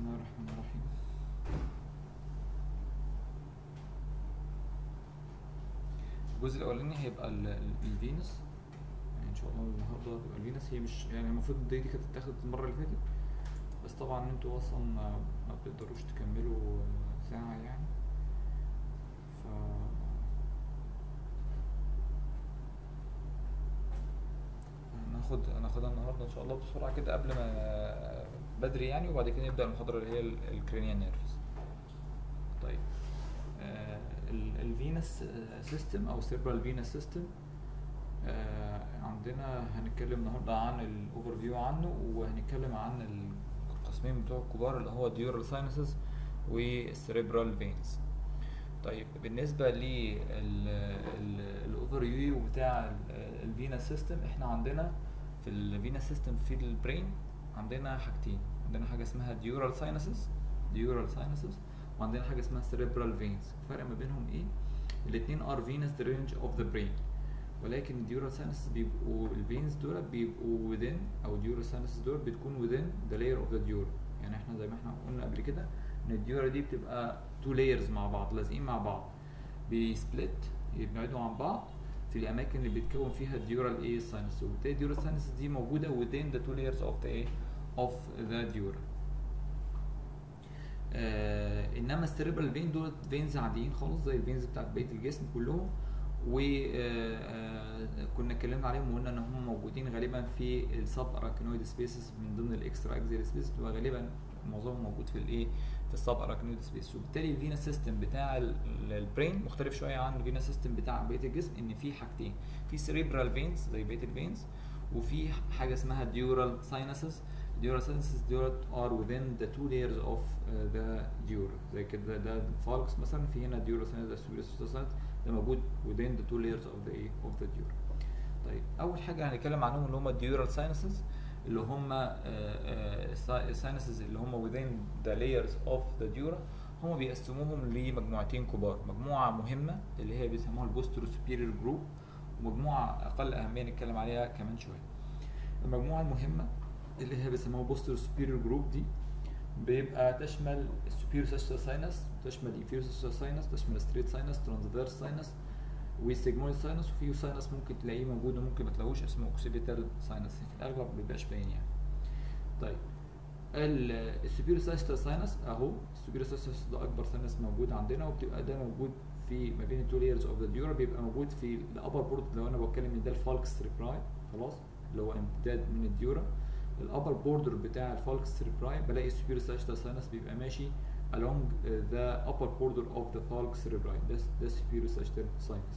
الله الرحمن الرحيم الجزء الاولاني هيبقى ال- ال- الفينوس يعني ان شاء الله النهارده هتبقى الفينوس هي مش يعني المفروض دي, دي كانت اتاخدت المره اللي فاتت بس طبعا انتوا اصلا ما, ما بتقدروش تكملوا ساعه يعني ف ناخد ناخدها النهارده ان شاء الله بسرعه كده قبل ما بدري يعني وبعد كده نبدا المحاضره اللي هي الكرينيال نيرفز طيب الفينس سيستم او سيربرال فينس سيستم عندنا هنتكلم النهارده عن الاوفر فيو عنه وهنتكلم عن القسمين بتوع الكبار اللي هو ديورال ساينسز والسيريبرال فينز طيب بالنسبه للاوفر فيو بتاع الفينس سيستم احنا عندنا في الفينس سيستم في البرين عندنا حاجتين عندنا حاجه اسمها ديورال ساينسز ديورال ساينسز وعندنا حاجه اسمها سيريبرال فينز الفرق ما بينهم ايه الاثنين ار فينس رينج اوف ذا برين ولكن الديورال ساينسز بيبقوا الفينز دول بيبقوا within او الديورال ساينسز دول بتكون within the layer of the dura يعني احنا زي ما احنا قلنا قبل كده ان الديورا دي بتبقى تو layers مع بعض لازقين مع بعض بيسبلت يبعدوا عن بعض في الاماكن اللي بيتكون فيها الديورال ايه ساينس وبالتالي الديورال ساينس دي موجوده within the two layers of the ايه of the dura آه انما السيريبرال فين دول فينز عاديين خالص زي الفينز بتاعت بقيه الجسم كلهم وكنا اتكلمنا عليهم وقلنا ان هم موجودين غالبا في السب اراكنويد سبيسز من ضمن الاكسترا اكزيال سبيس وغالبا معظمهم موجود في الايه في السب اراكنويد سبيس وبالتالي الفينا سيستم بتاع البرين مختلف شويه عن الفينا سيستم بتاع بقيه الجسم ان في حاجتين في سيريبرال فينز زي بقيه الفينز وفي حاجه اسمها ديورال ساينسز ديورال ساينسز دولت ار within the two layers of uh, the dura زي كده ده الفالكس مثلا في هنا ديورال ساينس ده سوبر ساينس ده موجود within the two layers of the of the dura طيب اول حاجه هنتكلم عنهم اللي هم الديورال ساينسز اللي هم ساينسز اللي هم within the layers of the dura هم بيقسموهم لمجموعتين كبار مجموعه مهمه اللي هي بيسموها البوسترو سوبيريور جروب ومجموعه اقل اهميه نتكلم عليها كمان شويه المجموعه المهمه اللي هي بيسموها بوستر سوبيريور جروب دي بيبقى تشمل السوبيريور ساشتال ساينس تشمل الانفيريور ساشتال ساينس تشمل ستريت ساينس ترانسفيرس ساينس وسيجمويد ساينس وفي ساينس ممكن تلاقيه موجود وممكن ما تلاقوش اسمه اوكسيديتال ساينس في الاغلب ما بيبقاش باين يعني طيب السوبيريور ساشتال ساينس اهو السوبيريور ساشتال ده اكبر ساينس موجود عندنا وبتبقى ده موجود في ما بين التو لايرز اوف ذا ديورا بيبقى موجود في الابر بورد لو انا بتكلم ان ده الفالكس سيربراي خلاص اللي هو امتداد من الديورا الابر بوردر بتاع الفالكس سيربراي بلاقي السوبيريور ساشتال ساينس بيبقى ماشي along the upper border of the falx cerebri ده ده superior sagittal sinus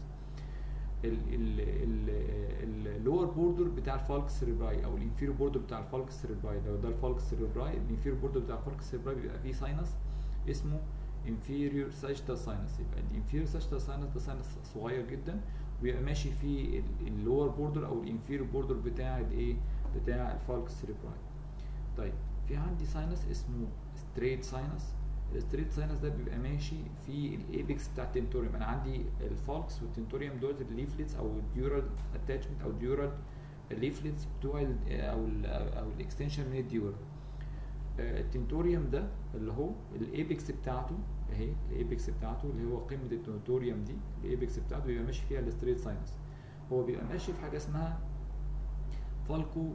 اللور بوردر بتاع الفالكس سيربراي او الانفيريور بوردر بتاع الفالكس سيربراي لو ده الفالكس سيربراي الانفيريور بوردر بتاع الفالكس سيربراي بيبقى فيه ساينس اسمه inferior sagittal sinus يبقى الانفيريور sagittal sinus ده ساينس صغير جدا وبيبقى ماشي في اللور بوردر او الانفيريور بوردر بتاع الايه بتاع الفالكس سيربراي طيب في عندي ساينس اسمه ستريت ساينس الستريت ساينس ده بيبقى ماشي في الايبكس بتاع التنتوريوم انا عندي الفالكس والتنتوريوم دول الليفلتس او الديورال اتاتشمنت او الديورال الليفلتس بتوع ال او ال او الاكستنشن من الديورال التنتوريوم ده اللي هو الايبكس بتاعته اهي الايبكس بتاعته اللي هو قمه التنتوريوم دي الايبكس بتاعته بيبقى ماشي فيها الستريت ساينس هو بيبقى ماشي في حاجه اسمها فالكو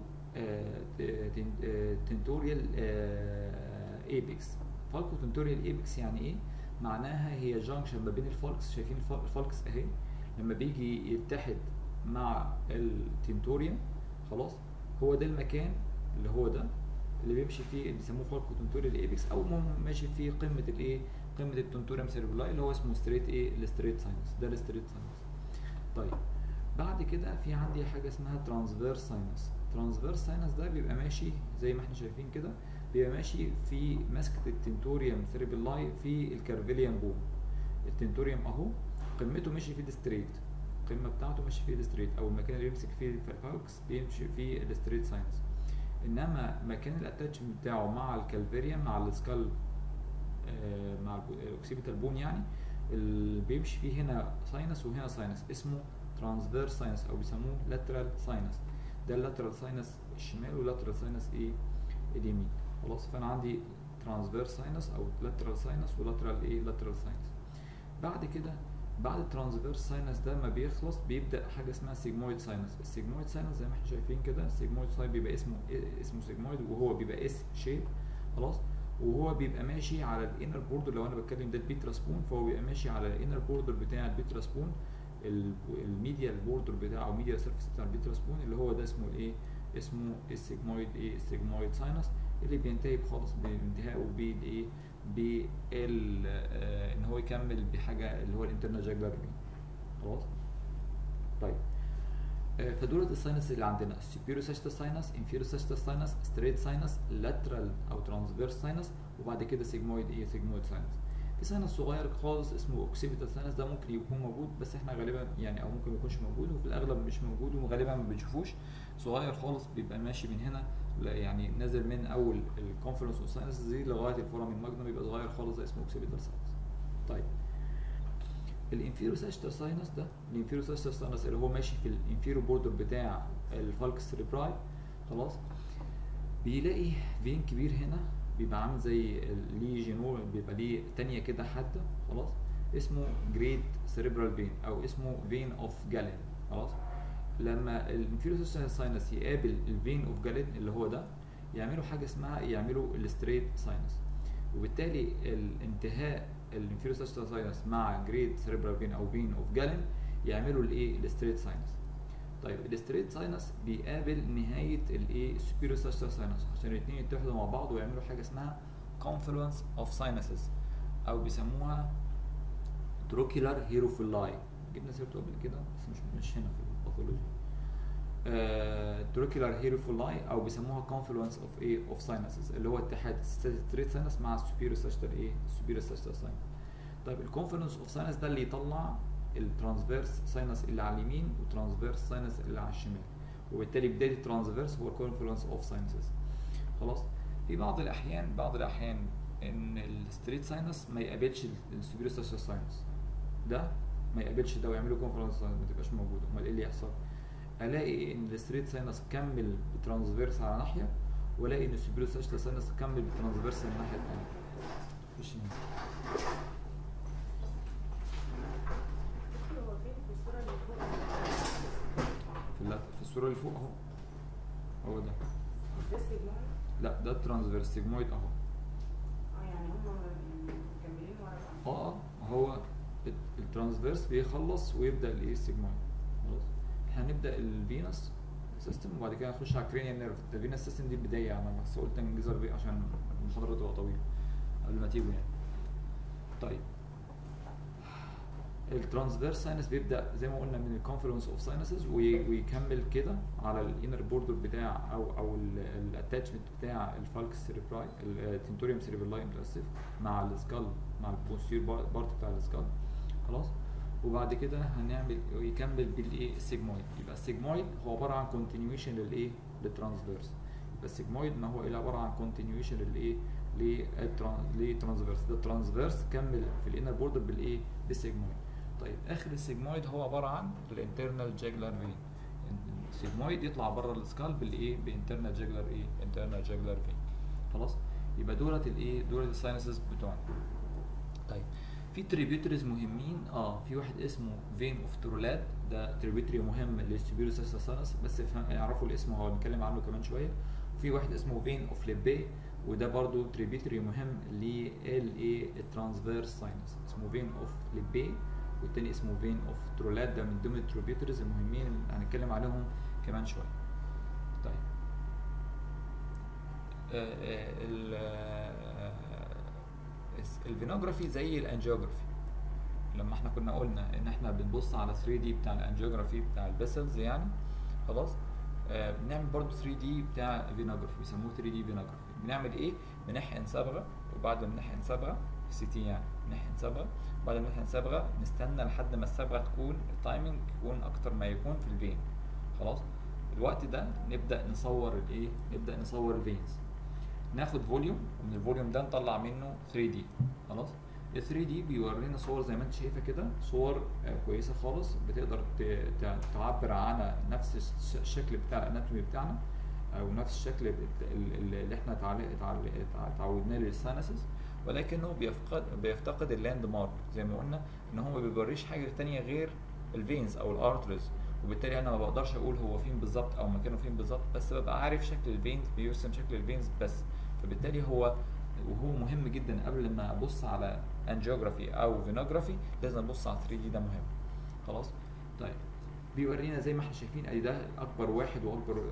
تنتوريال ايبكس فالكو تنتوريال ايبكس يعني ايه معناها هي جانكشن ما بين الفالكس شايفين الفالكس اهي لما بيجي يتحد مع التنتوريوم خلاص هو ده المكان اللي هو ده اللي بيمشي فيه اللي بيسموه فالكو تنتوريال ايبكس او ماشي فيه قمه الايه قمه التنتوريوم سيربولاي اللي هو اسمه ستريت ايه الستريت ساينس ده الستريت ساينس طيب بعد كده في عندي حاجه اسمها ترانسفيرس ساينس ترانسفيرس ساينس ده بيبقى ماشي زي ما احنا شايفين كده بيبقى ماشي في مسكه التنتوريوم سيربيلاي في الكارفيليان بون التنتوريوم اهو قمته ماشي فيه الستريت القمه بتاعته ماشي فيه الستريت او المكان اللي بيمسك فيه الفالكس بيمشي فيه الستريت ساينس انما مكان الاتاتشمنت بتاعه مع الكالفيريوم مع السكال آه مع الاوكسيبيتال بون يعني اللي بيمشي فيه هنا ساينس وهنا ساينس اسمه ترانسفيرس ساينس او بيسموه لاترال ساينس ده اللاترال ساينس الشمال واللاترال ساينس ايه اليمين خلاص فانا عندي ترانسفيرس ساينس او لاترال ساينس ولاترال ايه لاترال ساينس بعد كده بعد الترانسفيرس ساينس ده ما بيخلص بيبدا حاجه اسمها سيجمويد ساينس السيجمويد ساينس زي ما احنا شايفين كده السيجمويد ساينس بيبقى اسمه إيه- اسمه سيجمويد وهو بيبقى اس شيب خلاص وهو بيبقى ماشي على الانر بوردر لو انا بتكلم ده البيترا سبون فهو بيبقى ماشي على الانر بوردر بتاع البيترا سبون الميديال بوردر بتاعه او ميديال سيرفيس بتاع البيترا سبون اللي هو ده اسمه الايه اسمه السيجمويد ايه السيجمويد ساينس اللي بينتهي خالص بانتهائه بالايه بال آه، ان هو يكمل بحاجه اللي هو الانترنال جاجلر فين خلاص طيب آه، فدولت الساينس اللي عندنا السوبيريور ساشتا ساينس انفيريور ساشتا ساينس ستريت ساينس لاترال او ترانسفيرس ساينس وبعد كده سيجمويد ايه سيجمويد ساينس في ساينس صغير خالص اسمه اوكسيبيتال ساينس ده ممكن يكون موجود بس احنا غالبا يعني او ممكن ما يكونش موجود وفي الاغلب مش موجود وغالبا ما بنشوفوش صغير خالص بيبقى ماشي من هنا لا يعني نازل من اول الكونفرنس اوف ساينس دي لغايه الفورامين ماجنم بيبقى صغير خالص ده اسمه اوكسيبيتال ساينس طيب الانفيرو ساشتا ساينس ده الانفيرو ساشتا ساينس اللي هو ماشي في الانفيرو بوردر بتاع الفالكس سيريبراي خلاص بيلاقي فين كبير هنا بيبقى عامل زي ليه جينو بيبقى ليه تانية كده حادة خلاص اسمه جريد سيريبرال فين او اسمه فين اوف جالين خلاص لما الانفيرو ساينس يقابل الفين اوف جالين اللي هو ده يعملوا حاجه اسمها يعملوا الستريت ساينس وبالتالي الانتهاء الانفيرو ساينس مع جريد سيريبرال فين او فين اوف جالين يعملوا الايه الستريت ساينس طيب الستريت ساينس بيقابل نهايه الايه السوبيريور ساينس عشان الاثنين يتحدوا مع بعض ويعملوا حاجه اسمها confluence of sinuses او بيسموها تروكيلار هيروفيلاي جبنا سيرته قبل كده بس مش مش هنا في الباثولوجي تروكيلار هيروفيلاي او بيسموها confluence of ايه of sinuses اللي هو اتحاد الستريت ساينس مع السوبيريور ساينس ايه السوبيريور ساينس طيب الكونفرنس اوف ساينس ده اللي يطلع الترانسفيرس ساينس اللي على اليمين والترانسفيرس ساينس اللي على الشمال وبالتالي بدايه الترانسفيرس هو الكونفرنس اوف ساينسز خلاص في بعض الاحيان بعض الاحيان ان الستريت ساينس ما يقابلش السوبيريور ساينس ده ما يقابلش ده ويعملوا كونفرنس ما تبقاش موجوده امال ايه اللي يحصل الاقي ان الستريت ساينس كمل بترانسفيرس على ناحيه والاقي ان السوبيريور ساينس كمل بترانسفيرس على الناحيه الثانيه مفيش هنا. هو فين في الصورة اللي فوق في الل- في الصوره اللي فوق اهو هو ده ده السيجمويد لا ده الترانسفيرس سيجمويد اهو اه يعني هم مكملين ورا بعض اه اه هو الت- الترانسفيرس بيخلص ويبدا الايه السيجمويد خلاص احنا هنبدا الفينس سيستم وبعد كده نخش على الكرينيال نيرف الفينس سيستم دي البدايه انا بس قلت ننجزها بيه عشان المحاضره تبقى طويله قبل ما تيجوا يعني طيب الترانسفيرس ساينس بيبدا زي ما قلنا من الكونفرنس اوف ساينسز ويكمل كده على الانر بوردر بتاع او او الاتاتشمنت بتاع الفالكس سيريبراي التنتوريوم سيريبراي اسف مع السكال مع البوستير بارت بتاع السكال خلاص وبعد كده هنعمل يكمل بالايه السيجمويد يبقى السيجمويد هو عباره عن كونتينيويشن للايه للترانسفيرس يبقى السيجمويد ما هو الا عباره عن كونتينيويشن للايه للترانسفيرس ده الترانسفيرس كمل في الانر بوردر بالايه بالسيجمويد طيب اخر السيجمويد هو عباره عن الانترنال جاجلر فين السيجمويد يطلع بره السكال بالايه بانترنال جاجلر ايه انترنال جاجلر فين خلاص يبقى دولت الايه دولت الساينسز بتوعنا طيب في تريبيوتريز مهمين اه في واحد اسمه فين اوف ترولاد ده تريبيوتري مهم للسوبيريور ساينس بس افهم- اعرفوا الاسم هو هنتكلم عنه كمان شويه وفي واحد اسمه فين اوف ليبي وده برضو تريبيوتري مهم للايه الترانسفيرس ساينس اسمه فين اوف ليبي والتاني اسمه فين اوف ترولاد ده من ضمن التريبيوتريز المهمين اللي هنتكلم عليهم كمان شويه طيب آه، آه، ال- آه، الس- الفينوجرافي زي الانجيوجرافي لما احنا كنا قلنا ان احنا بنبص على 3 دي بتاع الانجيوجرافي بتاع البسلز يعني خلاص آه بنعمل برضو 3 دي بتاع فينوجرافي بيسموه 3 دي فينوجرافي بنعمل ايه بنحقن صبغه وبعد ما نحقن صبغه سي تي يعني نحقن صبغه بعد ما نحقن صبغه نستنى لحد ما الصبغه تكون التايمنج يكون اكتر ما يكون في الفين خلاص الوقت ده نبدا نصور الايه نبدا نصور الفينز ناخد فوليوم ومن الفوليوم ده نطلع منه 3 دي خلاص ال 3 دي بيورينا صور زي ما انت شايفه كده صور آه، كويسه خالص بتقدر ت- ت- تعبر عن نفس الش- الشكل بتاع الاناتومي بتاعنا او نفس الشكل ال- ال- اللي احنا تعال- تعال- تع- تعودناه للساينسز ولكنه بيفقد بيفتقد اللاند مارك زي ما قلنا ان هو ما بيوريش حاجه تانية غير الفينز او الارترز وبالتالي انا ما بقدرش اقول هو فين بالظبط او مكانه فين بالظبط بس ببقى عارف شكل الفينز بيرسم شكل الفينز بس فبالتالي هو وهو مهم جدا قبل ما ابص على انجيوجرافي او فينوجرافي لازم ابص على 3 دي ده مهم خلاص طيب بيورينا زي ما احنا شايفين ادي ده اكبر واحد واكبر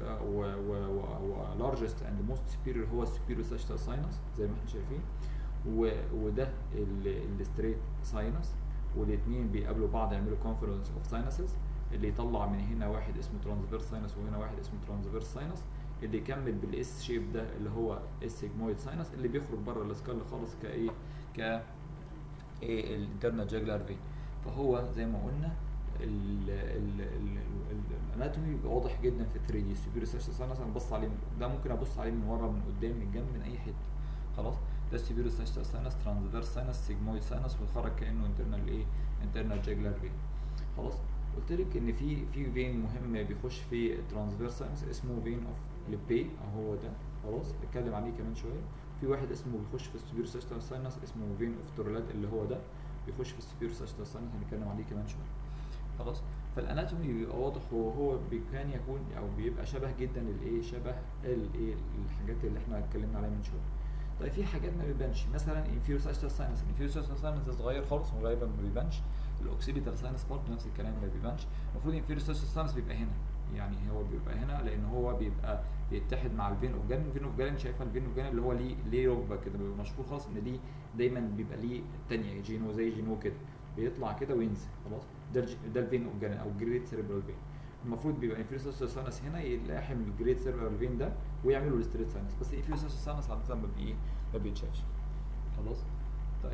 ولارجست اند موست سبيريور هو السبيريور ساشتال ساينس زي ما احنا شايفين و- وده الستريت ساينس والاثنين بيقابلوا بعض يعملوا كونفرنس اوف ساينسز اللي يطلع من هنا واحد اسمه ترانسفيرس ساينس وهنا واحد اسمه ترانسفيرس ساينس اللي يكمل بالاس شيب ده اللي هو اس سيجمويد ساينس اللي بيخرج بره الاسكال خالص كايه ك ايه الانترنال جاجلر فين فهو زي ما قلنا ال- ال- ال- ال- الاناتومي بيبقى واضح جدا في 3 دي السوبيريور ساشتال ساينس انا ببص عليه من- ده ممكن ابص عليه من ورا من قدام من جنب من اي حته خلاص ده السوبيريور ساشتال ساينس ترانسفيرس ساينس سيجمويد ساينس ويخرج كانه انترنال ايه انترنال جاجلر فين خلاص قلت لك ان في في فين مهم بيخش في الترانسفيرس ساينس اسمه فين اوف ليبي اهو ده خلاص نتكلم عليه كمان شويه في واحد اسمه بيخش في السوبيريور ساشتال ساينس اسمه فين اوف تورلاد اللي هو ده بيخش في السوبيريور ساشتال ساينس هنتكلم عليه كمان شويه خلاص فالاناتومي بيبقى واضح وهو بي- كان يكون او بيبقى شبه جدا الايه شبه الايه الحاجات اللي احنا اتكلمنا عليها من شويه طيب في حاجات ما بيبانش مثلا انفيريور ساشتال ساينس الانفيريور ساشتال ساينس ده صغير خالص وغالبا ما بيبانش الاوكسيبيتال ساينس برضه نفس الكلام ما بيبانش المفروض الانفيريور ساشتال ساينس بيبقى هنا يعني هو بيبقى هنا لان هو بيبقى بيتحد مع الفين اوف جالن الفين اوف جالن شايفه الفين اوف جالن اللي هو ليه ليه ركبه كده بيبقى مشهور خالص ان ليه دايما بيبقى ليه الثانيه جينو زي جينو كده بيطلع كده وينزل خلاص ده الج- ده الفين اوف جالن او جريد سيريبرال فين المفروض بيبقى انفيريور ساشتال ساينس هنا يلاحم الجريد سيريبرال فين ده ويعملوا الستريت ساينس بس الانفيريور ساشتال ساينس عاده ما بي ما بيتشافش خلاص طيب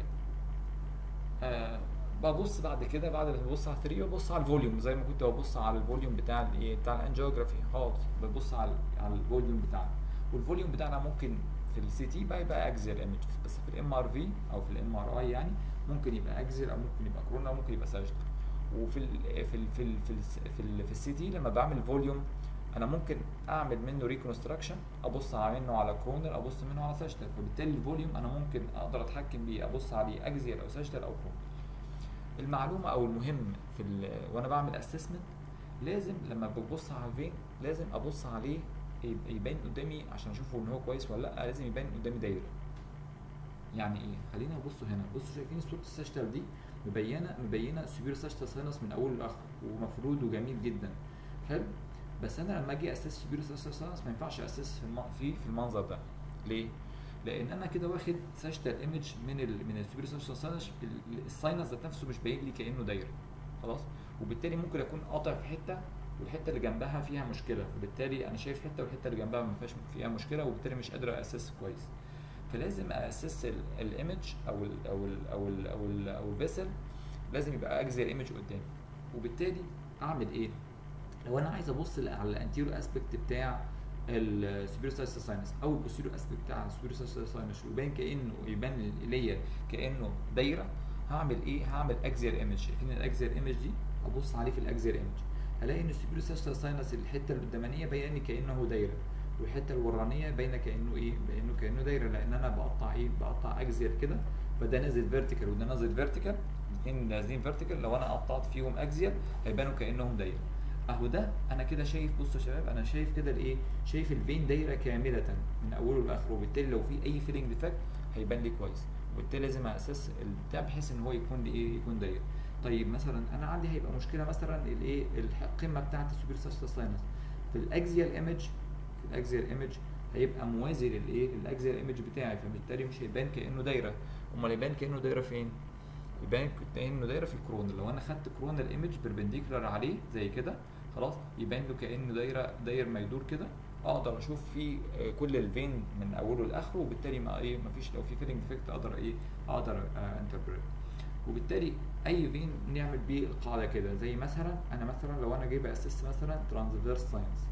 آه ببص بعد كده بعد ما ببص على 3 ببص على الفوليوم زي ما كنت ببص على الفوليوم بتاع الايه بتاع الانجيوجرافي خالص ببص على على الفوليوم بتاعنا والفوليوم بتاعنا ممكن في السي تي بقى يبقى اكزيال ايمجز بس في الام ار في او في الام ار اي يعني ممكن يبقى اكزيال او ممكن يبقى كورونا او ممكن يبقى ساجيتال وفي ال في ال في ال في ال في, ال في السي تي لما بعمل فوليوم انا ممكن اعمل منه ريكونستراكشن ابص على منه على كرونر ابص منه على ساجيتال فبالتالي الفوليوم انا ممكن اقدر اتحكم بيه ابص عليه اكزيال او ساجيتال او كرونر المعلومه او المهم في ال- وانا بعمل اسسمنت لازم لما ببص على الفين لازم ابص عليه يب- يبان قدامي عشان اشوفه ان هو كويس ولا لا لازم يبان قدامي دايره يعني ايه خلينا نبصوا هنا بصوا شايفين صوره الساشتال دي مبينه مبينه سوبر ساشتال ساينس من اوله لاخره ومفروض وجميل جدا حلو بس انا لما اجي اسس سوبر ساشتال ساينس ما ينفعش اسس في الم... في في المنظر ده ليه لان انا كده واخد ساشتال ايمج من ال... من السوبر ساشتال ساينس ال- الساينس ذات نفسه مش باين لي كانه دايره خلاص وبالتالي ممكن اكون قاطع في حته والحته اللي جنبها فيها مشكله فبالتالي انا شايف حته والحته اللي جنبها ما فيهاش فيها مشكله وبالتالي مش قادر اسس كويس فلازم اسس الايمج او ال او ال او ال او ال او الفيسل لازم يبقى اجزي الايمج قدامي وبالتالي اعمل ايه لو انا عايز ابص على الانتيريور اسبكت بتاع السوبيريور ساينس او البوستيريور اسبكت بتاع السوبيريور ساينس ويبان كانه يبان ليا كانه دايره هعمل ايه هعمل اكزيال ايمج شايفين الاكزيال ايمج دي ابص عليه في الاكزيال ايمج هلاقي ان السوبيريور ساينس الحته القدامانيه باينه لي كانه دايره والحته الورانيه باينه كانه ايه باينه كانه دايره لان انا بقطع ايه بقطع اكزيال كده فده نازل فيرتيكال وده نازل فيرتيكال الاثنين نازلين فيرتيكال لو انا قطعت فيهم اكزيال هيبانوا كانهم دايره اهو ده انا كده شايف بصوا يا شباب انا شايف كده الايه شايف الفين دايره كامله من اوله لاخره وبالتالي لو في اي فيلينج ديفكت هيبان لي كويس وبالتالي لازم اساس البتاع بحيث ان هو يكون لي ايه يكون دايره طيب مثلا انا عندي هيبقى مشكله مثلا الايه الح- القمه بتاعه السوبر ساينس في الاكزيال ايمج في الاكزيال ايمج هيبقى موازي للايه للاكزيال ايمج بتاعي فبالتالي مش هيبان كانه دايره امال يبان كانه دايره فين يبان كانه دايره في الكرون لو انا خدت كرون الايمج بربنديكولار عليه زي كده خلاص يبان له كانه دايره داير ما يدور كده اقدر اشوف فيه آه، كل الفين من اوله لاخره وبالتالي ما ايه ما فيش لو في فيلينج ديفكت اقدر ايه اقدر انتربريت وبالتالي اي فين نعمل بيه القاعده كده زي مثلا انا مثلا لو انا جاي باسس مثلا ترانسفيرس ساينس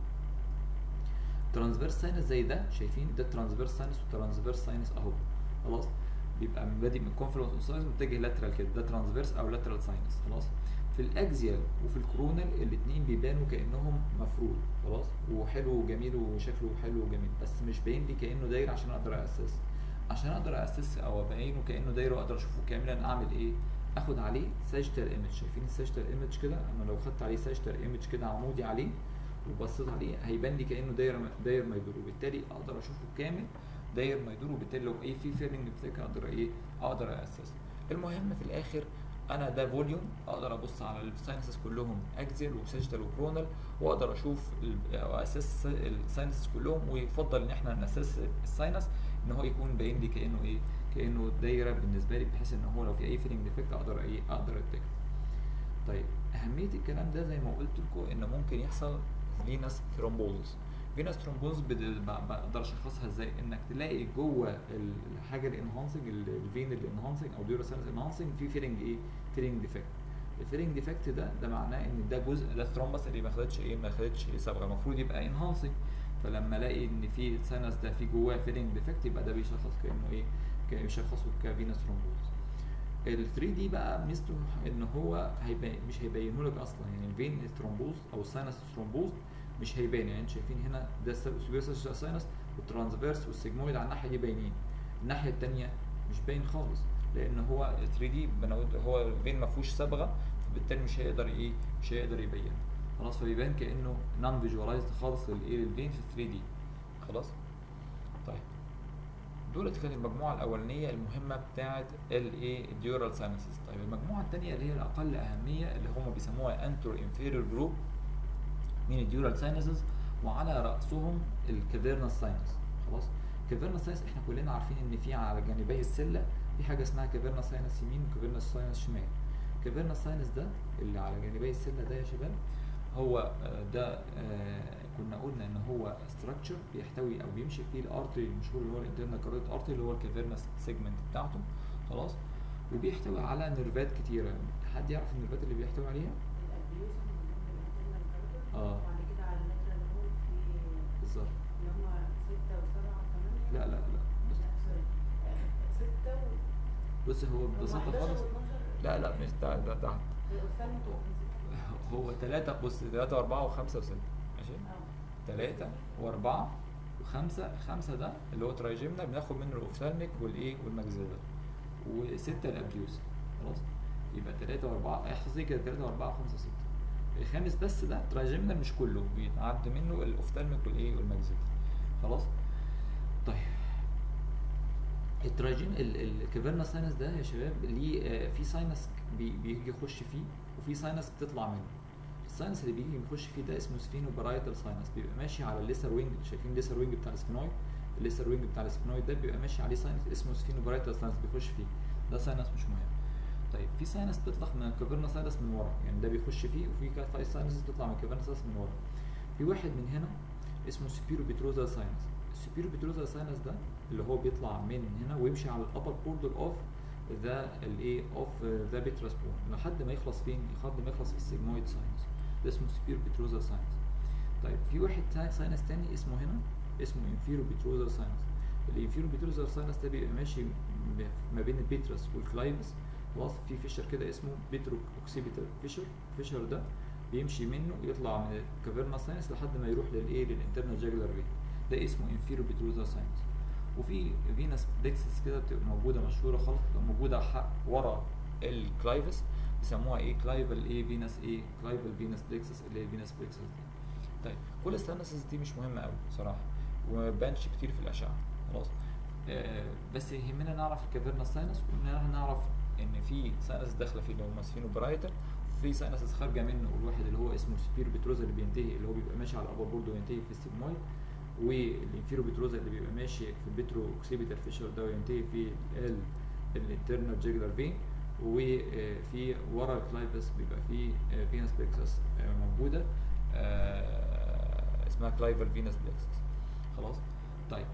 ترانسفيرس ساينس زي ده شايفين ده ترانسفيرس ساينس وترانسفيرس ساينس اهو خلاص بيبقى بادئ من كونفلونس اوف ساينس متجه لاترال كده ده ترانسفيرس او لاترال ساينس خلاص في الاكزيال وفي الكورونال الاثنين بيبانوا كانهم مفروض خلاص وحلو وجميل وشكله حلو وجميل بس مش باين لي كانه دايره عشان اقدر اسس عشان اقدر اسس او ابينه كانه دايره واقدر اشوفه كاملا اعمل ايه اخد عليه ساجيتال ايمج شايفين الساجيتال ايمج كده انا لو خدت عليه ساجيتال ايمج كده عمودي عليه وبصيت عليه هيبان لي كانه دايره داير ما يدور وبالتالي اقدر اشوفه كامل داير ما يدور وبالتالي لو ايه في فيلنج بتاعك اقدر ايه اقدر اسس المهم في الاخر انا ده فوليوم اقدر ابص على الساينسز كلهم اكزيال وساجيتال وكرونال واقدر اشوف ال- او اسس الساينسز كلهم ويفضل ان احنا ناسس الساينس ان هو يكون باين لي كانه ايه كانه دايره بالنسبه لي بحيث ان هو لو في اي فيلنج ديفكت اقدر ايه اقدر اتكت طيب اهميه الكلام ده زي ما قلت لكم ان ممكن يحصل فينس ثرومبوزس فينس ثرومبوز بقدر اشخصها ازاي انك تلاقي جوه الحاجه الانهانسنج الفين الانهانسنج او ديوراسينس انهانسنج في فيلنج ايه فيلنج ديفكت الفيلنج ديفكت ده ده معناه ان ده جزء ده الثرومبس اللي ما خدتش ايه ما خدتش ايه صبغه المفروض يبقى انهانسنج فلما الاقي ان في ساينس ده في جواه فيلنج ديفكت يبقى ده بيشخص كانه ايه كان بيشخصه كفينس ثرومبوز ال 3 دي بقى ميزته ان هو هيبين مش هيبينه لك اصلا يعني الفين ثرومبوز او الساينس ثرومبوز مش هيبان يعني انتوا شايفين هنا ده السوبيرس ساينس والترانسفيرس والسيجمويد على الناحيه دي باينين الناحيه الثانيه مش باين خالص لان هو 3 دي هو الفين ما فيهوش صبغه فبالتالي مش هيقدر ايه مش هيقدر يبين خلاص فبيبان كانه نون فيجواليزد خالص للايه للفين في 3 دي خلاص طيب دولت كانت المجموعه الاولانيه المهمه بتاعه الايه الديورال ساينسز طيب المجموعه الثانيه اللي هي الاقل اهميه اللي هم بيسموها انترو انفيريور جروب من الديورال ساينسز وعلى راسهم الكافيرنس ساينس خلاص كافيرنس ساينس احنا كلنا عارفين ان في على جانبي السله في حاجه اسمها كافيرنس ساينس يمين وكافيرنس ساينس شمال كافيرنس ساينس ده اللي على جانبي السله ده يا شباب هو ده كنا قلنا ان هو ستراكشر بيحتوي او بيمشي فيه الارتري المشهور اللي هو الانترنال كاريت ارتري اللي هو الكافيرنس سيجمنت بتاعته خلاص وبيحتوي على نيرفات كتيره حد يعرف النيرفات اللي بيحتوي عليها اه وبعد كده على اللتر اللي هو في بالظبط اللي هم ستة وسبعة وثمانية لا لا لا بص لا سوري آه، ستة و بص هو هم ببساطه 11 خالص و12 لا لا مش ده ده ده الأستاذ هو ثلاثة بص ثلاثة وأربعة وخمسة وستة ماشي ثلاثة وأربعة وخمسة خمسة ده اللي هو ترايجيمنا بناخد منه الأوفثالميك والإيه والماكسيلر وستة الأبيوس خلاص يبقى ثلاثة وأربعة احفظي كده ثلاثة وأربعة وخمسة وستة الخامس بس ده ترايجيمنا مش كله بيتعد منه الأوفثالميك والإيه والماكسيلر خلاص طيب التراجين الكافيرنا ساينس ده يا شباب ليه آه، في ساينس بي- بيجي يخش فيه وفي ساينس بتطلع منه الساينس اللي بيجي يخش فيه ده اسمه سفينو بارايتال ساينس بيبقى ماشي على الليسر وينج شايفين الليسر وينج بتاع السفينويد الليسر وينج بتاع السفينويد ده بيبقى ماشي عليه ساينس اسمه سفينو بارايتال ساينس بيخش فيه ده ساينس مش مهم طيب في ساينس بتطلع من الكافيرنا ساينس من ورا يعني ده بيخش فيه وفي كا- ساينس بتطلع من الكافيرنا ساينس من ورا في واحد من هنا اسمه سبيرو بيتروزا ساينس السبيرو بيتروزا ساينس ده اللي هو بيطلع من هنا ويمشي على الابر بوردر اوف ذا الايه اوف ذا بيتراس بون لحد ما يخلص فين؟ لحد ما يخلص في السيجمويد ساينس ده اسمه سبيرو بيتروزا ساينس طيب في واحد تا- ساينس تاني اسمه هنا اسمه انفيرو بيتروزا ساينس الانفيرو بيتروزا ساينس ده بيبقى ماشي م- ما بين البيترس والكلايفس خلاص في فيشر كده اسمه بيترو اوكسيبيتال فيشر الفيشر ده بيمشي منه يطلع من الكافيرنا ساينس لحد ما يروح للايه للانترنال جاجولار فين ده اسمه انفيرو بيتروزا ساينس وفي فينس بلكسس كده بتبقى موجوده مشهوره خالص بتبقى موجوده ح- ورا الكلايفس بيسموها ايه كلايفال ايه فينس ايه كلايفال فينس بلكسس اللي هي الفينس بلكسس دي طيب كل الساينسز دي مش مهمه قوي بصراحه ومبانش كتير في الاشعه خلاص آه بس يهمنا نعرف الكافيرنا ساينس وان نعرف ان في ساينس داخله فيه اللي هم سفينو برايتر في ساينسز خارجه منه والواحد اللي هو اسمه سبير بتروزا اللي بينتهي اللي هو بيبقى ماشي على الابر بورد وينتهي في السيجمويد والانفيرو بتروزا اللي بيبقى ماشي في البيترو اوكسيبيتال فيشر ده وينتهي في ال الانترنال جيجلر فين وفي ورا الكلايفس بيبقى في فينس بلكسس موجوده آه، اسمها كلايفال فينس بلكسس خلاص طيب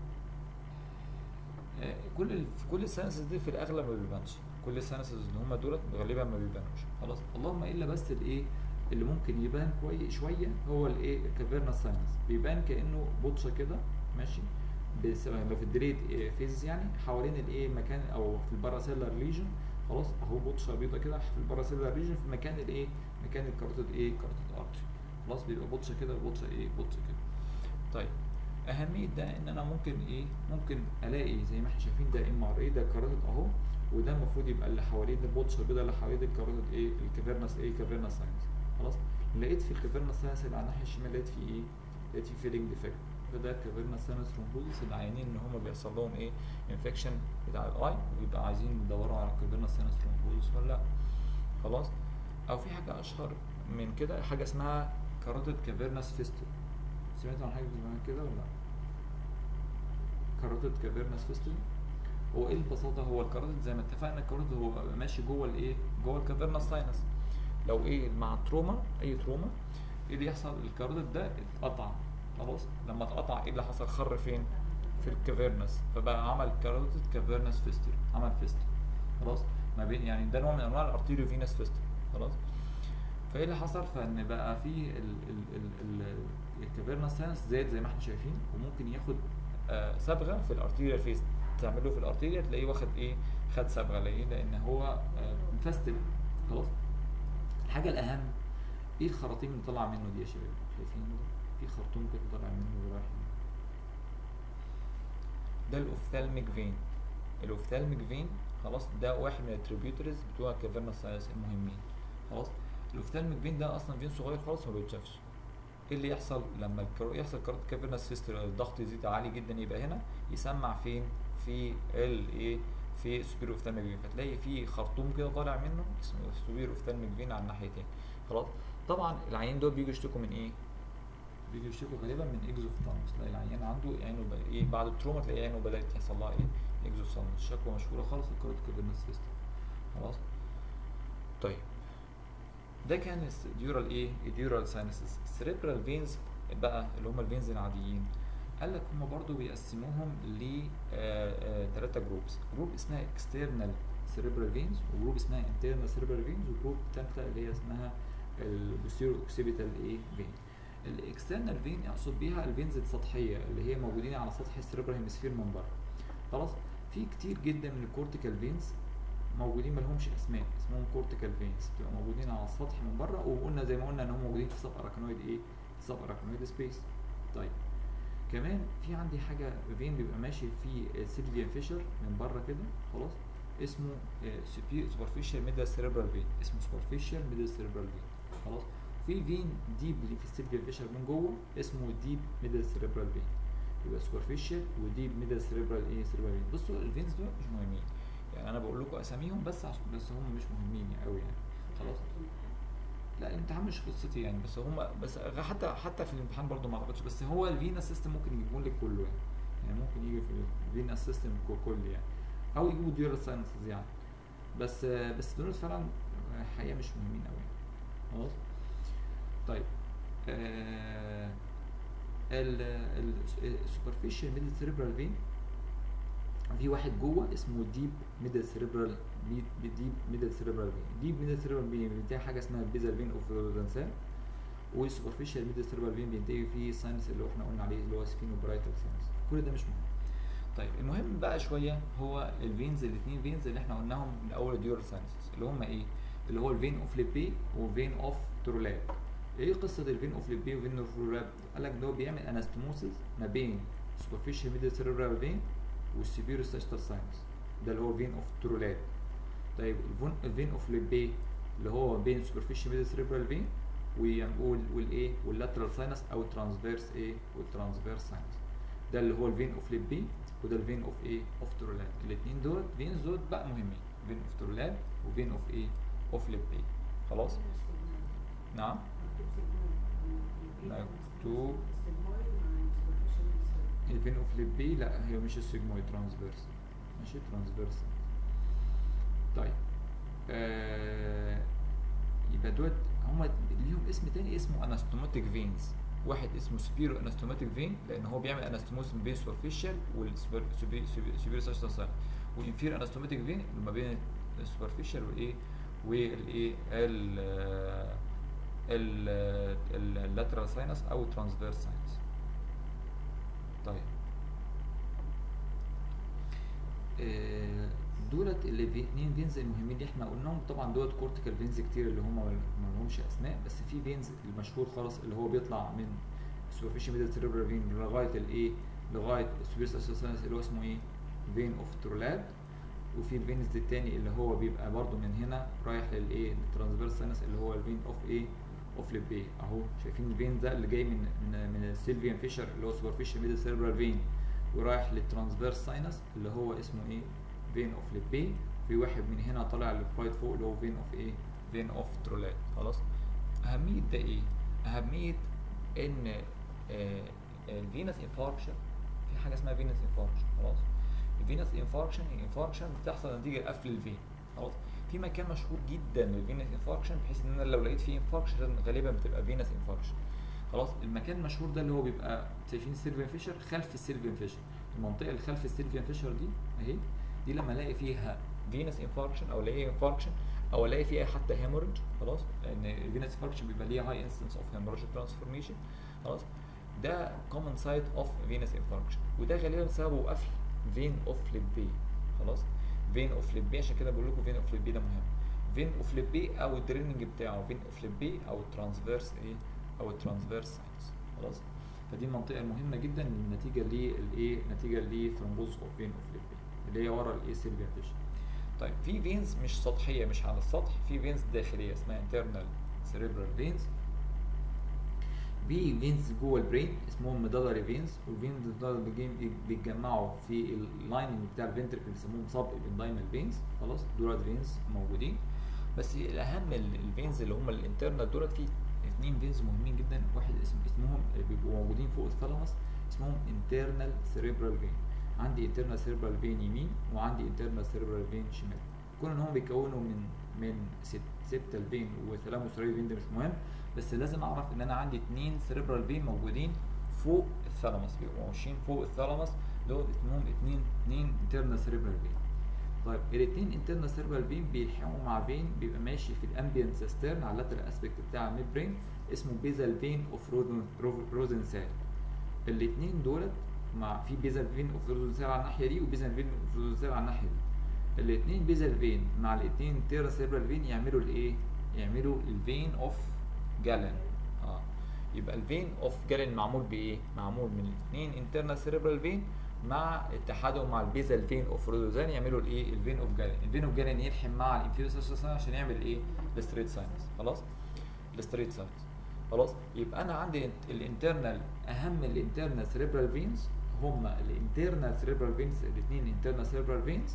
آه، كل ال- في كل الساينسز دي في الاغلب ما بيبانش كل الساينسز اللي هم دولت غالبا ما بيبانوش خلاص اللهم الا بس الايه اللي ممكن يبان كويس شويه هو الايه الكافيرنا ساينس بيبان كانه بطشه كده ماشي بس- في الدريد فيز يعني حوالين الايه مكان او في الباراسيلر ليجن خلاص اهو بوتشه بيضه كده في الباراسيلر ريجن في مكان الايه مكان الكاروتيد ايه كاروتيد ارتري خلاص بيبقى بوتشه كده وبوتشه ايه بوتشه كده طيب اهميه ده ان انا ممكن ايه ممكن الاقي زي ما احنا شايفين ده ام ار اي ده الكاروتيد اهو وده المفروض يبقى اللي حوالين البوتشه البيضاء اللي حوالين الكاروتيد ايه الكافيرنس ايه كافيرنس ساينس خلاص لقيت في الكافيرنس ساينس اللي على الناحيه الشمال لقيت فيه ايه لقيت فيه فيلينج ديفكت فده كافيرنس ساينس ثرومبوزس العيانين ان هم بيحصل لهم ايه انفكشن بتاع الاي ويبقى عايزين يدوروا على كافيرنس ساينس ثرومبوزس ولا لا خلاص او في حاجه اشهر من كده حاجه اسمها كاروتيد كافيرنس فيستول سمعتوا عن حاجه اسمها كده ولا لا كاروتيد كافيرنس فيستول هو ايه البساطه هو الكاروتيد زي ما اتفقنا الكاروتيد هو ماشي جوه الايه جوه الكافيرنس ساينس لو ايه مع تروما اي تروما ايه اللي يحصل الكاروتيد ده اتقطع خلاص لما اتقطع ايه اللي حصل خر فين في الكافيرنس فبقى عمل كاروتيد كافيرنس فيستول عمل فيستول خلاص ما بين يعني ده نوع من انواع الارتيريو فينس فيستول خلاص فايه اللي حصل فان بقى في ال ال ال ال الكافيرنس ساينس زاد زي ما احنا شايفين وممكن ياخد آه صبغه في الارتيريال فيس تعمله في الارتيريا تلاقيه واخد ايه خد صبغه ليه لان هو آه مفستل خلاص الحاجه الاهم ايه الخراطيم اللي طالعه منه دي يا شباب شايفين ده في خرطوم كده طالع منه ورايح ده الاوفثالميك فين الاوفثالميك فين خلاص ده واحد من التريبيوتريز بتوع الكافيرنس ساينس المهمين خلاص الاوفثالميك فين ده اصلا فين صغير خالص ما بيتشافش ايه اللي يحصل لما الكرو... يحصل كارت كافيرنس فيستول الضغط يزيد عالي جدا يبقى هنا يسمع فين في ال ايه في سوبير اوفثالميك فين فتلاقي في خرطوم كده طالع منه اسمه سوبير اوفثالميك فين على الناحيتين خلاص طبعا العيان دول بيجوا يشتكوا من ايه بيجوا يشتكوا غالبا من اكزوفثالموس تلاقي العيان عنده عينه بقى ايه بعد التروما تلاقي عينه بدات يحصل لها ايه اكزوفثالموس شكوى مشهوره خالص الكارت كافيرنس فيستول خلاص طيب ده كان الديورال ايه الديورال ساينسز السريبرال فينز بقى اللي هم الفينز العاديين قال لك هم برضو بيقسموهم ل ثلاثه جروبس جروب اسمها اكسترنال سيريبرال فينز وجروب اسمها انترنال سيريبرال فينز وجروب ثالثه اللي هي اسمها البوستيرو اوكسيبيتال ايه فين الاكسترنال فين اقصد بيها الفينز السطحيه اللي هي موجودين على سطح السيريبرال هيمسفير من بره خلاص في كتير جدا من الكورتيكال فينز موجودين ما لهمش اسماء اسمهم كورتيكال فينز بتبقى موجودين على السطح من بره وقلنا زي ما قلنا ان هم موجودين في سب اراكنويد ايه في سب اراكنويد سبيس طيب كمان في عندي حاجه فين بيبقى ماشي في سيلفيان فيشر من بره كده خلاص اسمه سوبرفيشال ميدل سيريبرال فين اسمه سوبرفيشال ميدل سيريبرال فين خلاص في فين ديبلي في السيلفيان فيشر من جوه اسمه ديب ميدل سيريبرال فين يبقى سوبرفيشال وديب ميدل سيريبرال ايه سيريبرال فين بصوا الفينز دول مش مهمين يعني انا بقول لكم اساميهم بس عشان بس هم مش مهمين قوي يعني خلاص لا الامتحان مش قصتي يعني بس هم بس حتى حتى في الامتحان برضو ما اعتقدش بس هو الفينا سيستم ممكن يجيبون لك كله يعني يعني ممكن يجي في الفينا سيستم كل يعني او يجيبوا ديورال ساينسز يعني بس بس دول فعلا حقيقه مش مهمين قوي يعني خلاص طيب آه السوبرفيشال ميدل سيريبرال فين في واحد جوه اسمه ديب ميدل سيريبرال ديب ميدل سيريبرال فين ديب ميدل سيريبرال فين بينتهي حاجه اسمها البيزال فين اوف رودنسال والسوبرفيشال ميدل سيريبرال فين بينتهي فيه ساينس اللي احنا قلنا عليه اللي هو سفينو برايتال ساينس كل ده مش مهم طيب المهم بقى شويه هو الفينز الاثنين فينز اللي احنا قلناهم من اول الديورال ساينسز اللي هم ايه اللي هو الفين اوف ليبي وفين اوف ترولاب ايه قصه الفين اوف ليبي وفين اوف ترولاب قال لك ده هو بيعمل انستموسيس ما بين سوبرفيشال ميدل سيريبرال فين والسيبيرو ساشتال ساينس ده اللي هو فين اوف ترولات طيب الفين اوف ليبي اللي هو بين سوبرفيشال ميدل سيريبرال فين والايه واللاترال ساينس او الترانسفيرس ايه والترانسفيرس ساينس ده اللي هو الفين اوف ليبي وده الفين اوف ايه اوف ترولات الاثنين دول فينز دول بقى مهمين فين اوف ترولات وفين اوف ايه اوف ليبي خلاص نعم مكتوب الفين اوف ليبي لا هي مش السيجمويد ترانسفيرس ماشي ترانسفيرس طيب آه يبقى دوت هما ليهم اسم تاني اسمه انستوماتيك فينز واحد اسمه سبيرو انستوماتيك فين لان هو بيعمل انستوموس ما بين سوبرفيشال والسوبيرو ساشتال ساينس والانفير انستوماتيك فين ما بين السوبرفيشال والايه والايه ال اللاترال ساينس او الترانسفيرس ساينس طيب آه دولت اللي في اتنين فينز المهمين اللي احنا قلناهم طبعا دولت كورتيكال فينز كتير اللي هم ما لهمش اسماء بس في فينز المشهور خالص اللي هو بيطلع من السوبرفيشال ميدل سيريبرال فين لغايه الايه لغايه السوبيرس اسوسيانس اللي هو اسمه ايه فين اوف ترولاد وفي الفينز التاني اللي هو بيبقى برضو من هنا رايح للايه للترانسفيرس ساينس اللي هو الفين اوف ايه اوف ليبي اهو شايفين الفين ده اللي جاي من من من السيلفيان فيشر اللي هو سوبرفيشال ميدل سيريبرال فين ورايح للترانسفيرس ساينس اللي هو اسمه ايه فين اوف ليبي في واحد من هنا طالع للفايت فوق اللي هو فين اوف ايه فين اوف ترولات خلاص اهميه ده ايه اهميه ان الفينس انفاركشن في حاجه اسمها فينس انفاركشن خلاص الفينس انفاركشن الانفاركشن بتحصل نتيجه قفل الفين خلاص في مكان مشهور جدا للفينس انفاركشن بحيث ان انا لو لقيت فيه انفاركشن غالبا بتبقى فينس انفاركشن خلاص المكان المشهور ده اللي هو بيبقى شايفين السيلفيان فيشر خلف السيلفيان فيشر المنطقه اللي خلف السيلفيان فيشر دي اهي دي لما الاقي فيها فينس انفاركشن او الاقي انفاركشن او الاقي فيها حتى هيموريدج خلاص لان الفينس انفاركشن بيبقى ليه هاي انستنس اوف هيموريدج ترانسفورميشن خلاص ده common site of venous infarction وده غالبا سببه قفل vein of Lippi خلاص vein of Lippi عشان كده بقول لكم vein of Lippi ده مهم vein of Lippi او الدريننج بتاعه vein of Lippi او الترانسفيرس ايه او الترانسفيرس ساينس خلاص فدي المنطقه المهمه جدا نتيجه للايه نتيجه لثرومبوز اوف فين اوف ليبي اللي هي ورا الايه سيلفيان فيشن طيب في فينز مش سطحيه مش على السطح في فينز داخليه اسمها internal cerebral veins في فينز جوه البرين اسمهم ميدالري فينز والفينز دول بيتجمعوا في اللايننج بتاع الفنتركل بيسموهم سب ابندايمال فينز خلاص دولت فينز موجودين بس الاهم الفينز اللي هم الانترنال دولت في اثنين فينز مهمين جدا واحد اسم اسمهم بيبقوا موجودين فوق الثالاموس اسمهم انترنال سيريبرال فين عندي انترنال سيريبرال فين يمين وعندي انترنال سيريبرال فين شمال كون ان هم بيكونوا من من ست ستة فين وثلاموس فين ده مش مهم بس لازم اعرف ان انا عندي اثنين سيريبرال فين موجودين فوق الثالاموس بيبقوا ماشيين فوق الثالاموس دول اسمهم اثنين اثنين انترنال سيريبرال فين طيب الاثنين انترنال سيريبرال فين بيلحقوا مع فين بيبقى ماشي في الامبيانت سيسترن على اللاترال اسبكت بتاع الميد برين اسمه بيزال فين اوف روزنسال الاثنين دولت مع في بيزال فين اوف روزنسال على الناحيه دي وبيزال فين اوف روزنسال على الناحيه دي الاثنين بيزال فين مع الاثنين انترنال سيريبرال فين يعملوا الايه يعملوا الفين اوف جالن اه يبقى الفين اوف جالن معمول بايه معمول من الاثنين انترنال سيريبرال فين مع اتحادهم مع البيزال فين اوف رودوزان يعملوا الايه الفين اوف جالن الفين اوف جالن يلحم مع الانفيريور عشان يعمل الايه الستريت ساينس خلاص الستريت ساينس خلاص يبقى انا عندي الانترنال اهم الانترنال سيريبرال فينز هم الانترنال سيريبرال فينز الاثنين انترنال سيريبرال فينز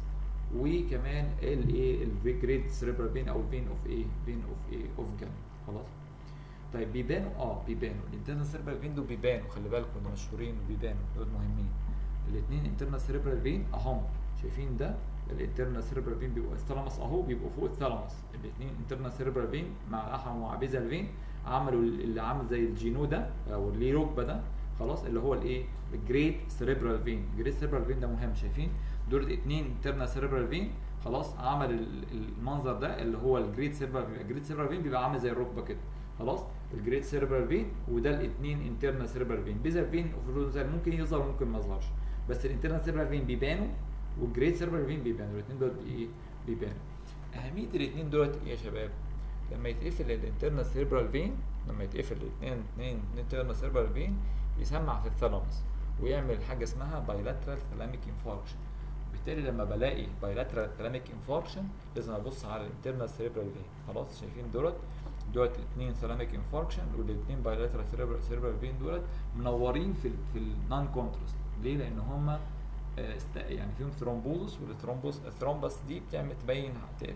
وكمان الايه الفيجريد سيريبرال فين او فين اوف ايه فين اوف ايه اوف جالن خلاص طيب بيبانوا اه بيبانوا الانترنال سيريبرال فين دول بيبانوا خلي بالكم دول مشهورين وبيبانوا دول مهمين الاثنين انترنال سيريبرال فين اهم شايفين ده الانترنال سيريبرال فين بيبقوا الثالاموس اهو بيبقوا فوق الثالاموس الاثنين انترنال سيريبرال فين مع احد مع بيزال فين عملوا اللي عامل زي الجينو ده او اللي ركبه ده خلاص اللي هو الايه الجريت سيريبرال فين الجريت سيريبرال فين ده مهم شايفين دول اثنين انترنال سيريبرال فين خلاص عمل المنظر ده اللي هو الجريت سيريبرال فين الجريت سيريبرال فين بيبقى عامل زي الركبه كده خلاص الجريت سيريبرال فين وده الاثنين انترنال سيريبرال فين بيزال فين اوف ممكن يظهر وممكن ما يظهرش بس الانترنال سيريبرال فين بيبانوا والجريت سيريبرال فين بيبانوا الاثنين دول ايه بيبانوا اهميه الاثنين دولت ايه يا شباب لما يتقفل الانترنال سيريبرال فين لما يتقفل الاثنين اثنين انترنال سيريبرال فين يسمع في الثالاموس ويعمل حاجه اسمها بايلاترال ثلاميك انفاركشن بالتالي لما بلاقي بايلاترال ثلاميك انفاركشن لازم ابص على الانترنال سيريبرال فين خلاص شايفين دولت دولت الاثنين ثلاميك انفاركشن والاثنين بايلاترال سيريبرال فين دولت منورين في ال في النون كونتراست ليه؟ لان هم يعني فيهم ثرومبوزس والثرومبوس الثرومبس دي بتعمل تبين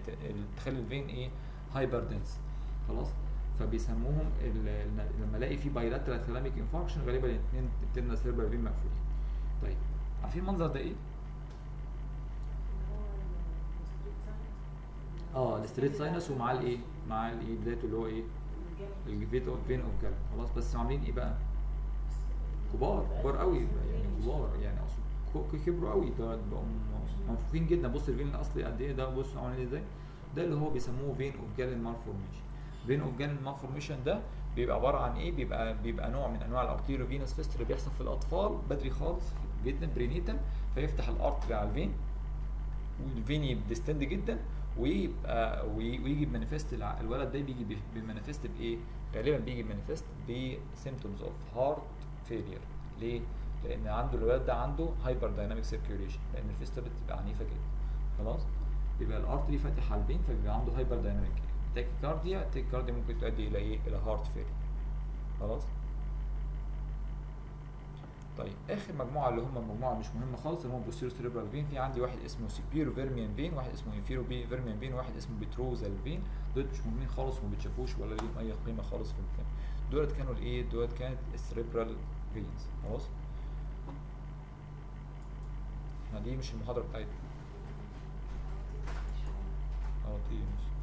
تخلي الفين ايه هايبر دنس خلاص فبيسموهم لما الاقي في بايلاترال ثلاميك انفاركشن غالبا الاثنين انترنال سيربرال فين مقفولين طيب عارفين المنظر ده ايه؟ اه الستريت ساينس ومعاه الايه؟ معاه الايه بدايته اللي هو ايه؟ الفيت اوف فين اوف جال خلاص بس عاملين ايه بقى؟ كبار كبار قوي يعني كبار يعني اقصد كبروا قوي ده بقوا منفوخين جدا بص الفين الاصلي قد ايه ده بص عامل ازاي ده اللي هو بيسموه فين اوف جالن مالفورميشن فين اوف جالن مالفورميشن ده بيبقى عباره عن ايه بيبقى بيبقى نوع من انواع الارتيريو فينوس فيست اللي بيحصل في الاطفال بدري خالص جدا برينيتال فيفتح الارتري على الفين والفين ديستند جدا ويبقى وي- ويجي بمانيفست الولد ده بيجي بمانيفست بايه؟ غالبا بيجي بمانيفست بسيمتومز اوف هارت فيلير ليه؟ لان عنده الولد ده عنده هايبر دايناميك سيركيوليشن لان الفيستولا بتبقى عنيفه جدا خلاص؟ يبقى الارتري فاتح على الفين فبيبقى عنده هايبر دايناميك تاكيكارديا التاكيكارديا ممكن تؤدي الى ايه؟ الى هارت فيلير خلاص؟ طيب اخر مجموعه اللي هم المجموعه مش مهمه خالص اللي هم بوستيرو سيريبرال فين في عندي واحد اسمه سيبيرو فيرميان فين واحد اسمه انفيرو بي فيرميان فين واحد اسمه بتروزال فين دول مش مهمين خالص وما بتشافوش ولا ليهم اي قيمه خالص في الكلام دولت كانوا الايه دولت كانت السيريبرال فينز خلاص ما دي مش المحاضره بتاعتنا اه دي مش